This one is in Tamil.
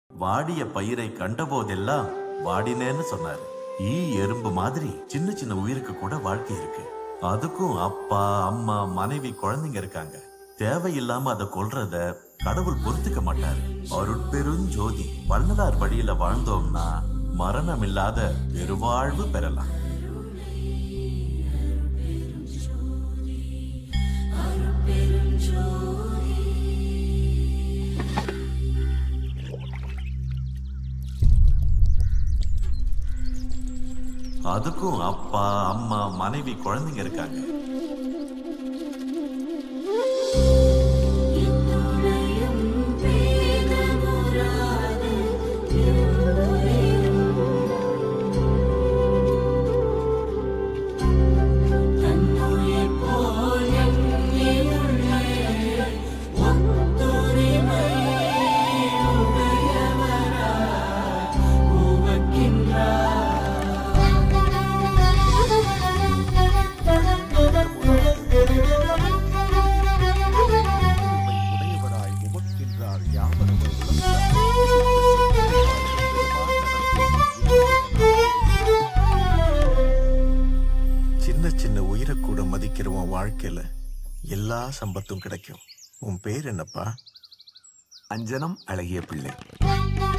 வாடிய பயிரை கண்டபோதெல்லாம் வாடினேன்னு சொன்னாரு ஈ எறும்பு மாதிரி சின்ன சின்ன உயிருக்கு கூட வாழ்க்கை இருக்கு அதுக்கும் அப்பா அம்மா மனைவி குழந்தைங்க இருக்காங்க தேவையில்லாம அதை கொல்றத கடவுள் பொறுத்துக்க மாட்டாரு அருட்பெருஞ்சோதி வள்ளலார் வழியில வாழ்ந்தோம்னா மரணம் இல்லாத பெருவாழ்வு பெறலாம் அதுக்கும் அப்பா அம்மா மனைவி குழந்தைங்க இருக்காங்க உண்மை உடையவராய் உமக்கின்றார் யாவரவர் சின்ன சின்ன உயிரை கூட மதிக்கிற உன் வாழ்க்கையில எல்லா சம்பத்தும் கிடைக்கும் உன் பேர் என்னப்பா அஞ்சனம் அழகிய பிள்ளை